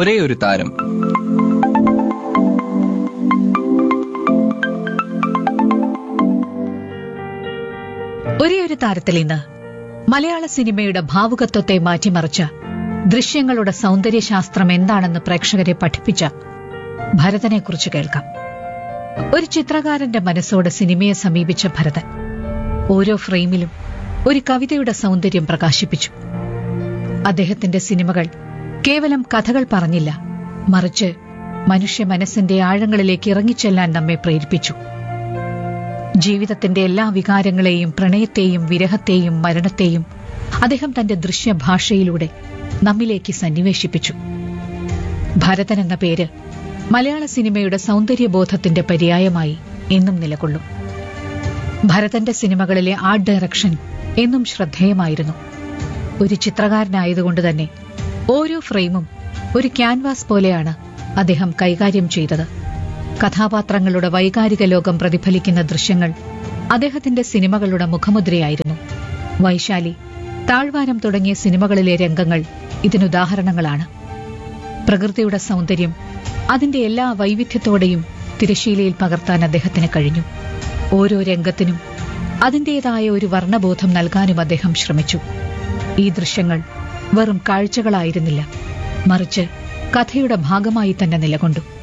ഒരേ ഒരു താരം ഒരേ ഒരു താരത്തിൽ ഇന്ന് മലയാള സിനിമയുടെ ഭാവുകത്വത്തെ മാറ്റിമറിച്ച ദൃശ്യങ്ങളുടെ സൗന്ദര്യശാസ്ത്രം എന്താണെന്ന് പ്രേക്ഷകരെ പഠിപ്പിച്ച ഭരതനെക്കുറിച്ച് കേൾക്കാം ഒരു ചിത്രകാരന്റെ മനസ്സോട് സിനിമയെ സമീപിച്ച ഭരതൻ ഓരോ ഫ്രെയിമിലും ഒരു കവിതയുടെ സൗന്ദര്യം പ്രകാശിപ്പിച്ചു അദ്ദേഹത്തിന്റെ സിനിമകൾ കേവലം കഥകൾ പറഞ്ഞില്ല മറിച്ച് മനുഷ്യ മനസ്സിന്റെ ആഴങ്ങളിലേക്ക് ഇറങ്ങിച്ചെല്ലാൻ നമ്മെ പ്രേരിപ്പിച്ചു ജീവിതത്തിന്റെ എല്ലാ വികാരങ്ങളെയും പ്രണയത്തെയും വിരഹത്തെയും മരണത്തെയും അദ്ദേഹം തന്റെ ദൃശ്യഭാഷയിലൂടെ നമ്മിലേക്ക് സന്നിവേശിപ്പിച്ചു ഭരതൻ എന്ന പേര് മലയാള സിനിമയുടെ സൗന്ദര്യബോധത്തിന്റെ പര്യായമായി എന്നും നിലകൊള്ളും ഭരതന്റെ സിനിമകളിലെ ആർട്ട് ഡയറക്ഷൻ എന്നും ശ്രദ്ധേയമായിരുന്നു ഒരു ചിത്രകാരനായതുകൊണ്ട് തന്നെ ഓരോ ഫ്രെയിമും ഒരു ക്യാൻവാസ് പോലെയാണ് അദ്ദേഹം കൈകാര്യം ചെയ്തത് കഥാപാത്രങ്ങളുടെ വൈകാരിക ലോകം പ്രതിഫലിക്കുന്ന ദൃശ്യങ്ങൾ അദ്ദേഹത്തിന്റെ സിനിമകളുടെ മുഖമുദ്രയായിരുന്നു വൈശാലി താഴ്വാരം തുടങ്ങിയ സിനിമകളിലെ രംഗങ്ങൾ ഇതിനുദാഹരണങ്ങളാണ് പ്രകൃതിയുടെ സൗന്ദര്യം അതിന്റെ എല്ലാ വൈവിധ്യത്തോടെയും തിരശീലയിൽ പകർത്താൻ അദ്ദേഹത്തിന് കഴിഞ്ഞു ഓരോ രംഗത്തിനും അതിന്റേതായ ഒരു വർണ്ണബോധം നൽകാനും അദ്ദേഹം ശ്രമിച്ചു ഈ ദൃശ്യങ്ങൾ വെറും കാഴ്ചകളായിരുന്നില്ല മറിച്ച് കഥയുടെ ഭാഗമായി തന്നെ നിലകൊണ്ടു